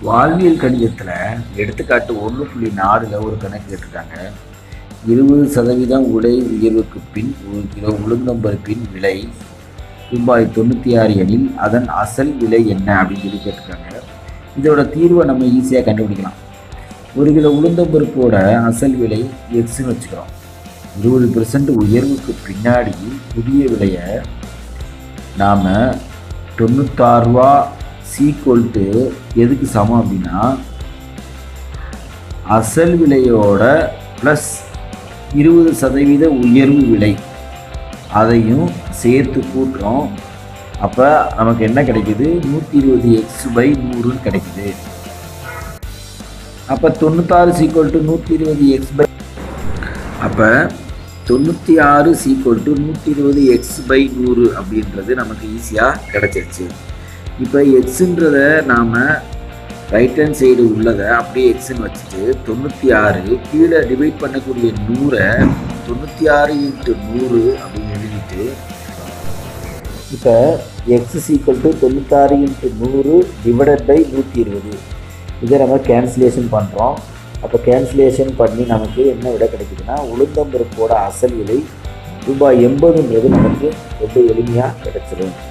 வாழ்வியல் கணிதத்தில் எடுத்துக்காட்டு ஒன்று புள்ளி நாலில் ஒரு கணக்கு கேட்டிருக்காங்க இருபது சதவீதம் உடை உயர்வுக்கு பின் ஒரு கிலோ உளுந்தம்பருப்பின் விலை ரூபாய் தொண்ணூற்றி ஆறு எனில் அதன் அசல் விலை என்ன அப்படின்னு சொல்லி கேட்டிருக்காங்க இதோட தீர்வை நம்ம ஈஸியாக கண்டுபிடிக்கலாம் ஒரு கிலோ உளுந்தம்பருப்போட அசல் விலை எக்ஸ்னு வச்சுக்கிறோம் இருபது பெர்சன்ட் உயர்வுக்கு பின்னாடி புதிய விலையை நாம் தொண்ணூத்தாறுரூவா சீக்வல்ட்டு எதுக்கு சமம் அப்படின்னா அசல் விலையோட ப்ளஸ் இருபது சதவீத உயர்வு விலை அதையும் சேர்த்து கூட்டுறோம் அப்போ நமக்கு என்ன கிடைக்குது நூற்றி இருபது எக்ஸ் பை நூறுன்னு கிடைக்குது அப்போ தொண்ணூத்தாறு சீக்வல் டு நூற்றி இருபது எக்ஸ் பை அப்போ தொண்ணூற்றி ஆறு சீக்வல் டு நூற்றி இருபது எக்ஸ் பை நூறு அப்படின்றது நமக்கு ஈஸியாக கிடச்சிருச்சு இப்போ எக்ஸுன்றத நாம் ரைட் ஹேண்ட் சைடு உள்ளதை அப்படியே எக்ஸ்ன்னு வச்சுட்டு தொண்ணூற்றி ஆறு கீழே டிவைட் பண்ணக்கூடிய நூறை தொண்ணூற்றி ஆறு இன்ட்டு நூறு அப்படின்னு எழுதிட்டு இப்போ எக்ஸ் சீக்வல் டு தொண்ணூத்தாறு இன்ட்டு நூறு டிவைடட் பை நூற்றி இருபது இதை நம்ம கேன்சலேஷன் பண்ணுறோம் அப்போ கேன்சலேஷன் பண்ணி நமக்கு என்ன விட கிடைக்குதுன்னா உளுந்தம்பருப்போட அசல் விலை ரூபாய் எண்பதுன்றது நமக்கு ரொம்ப எளிமையாக கிடைச்சிரும்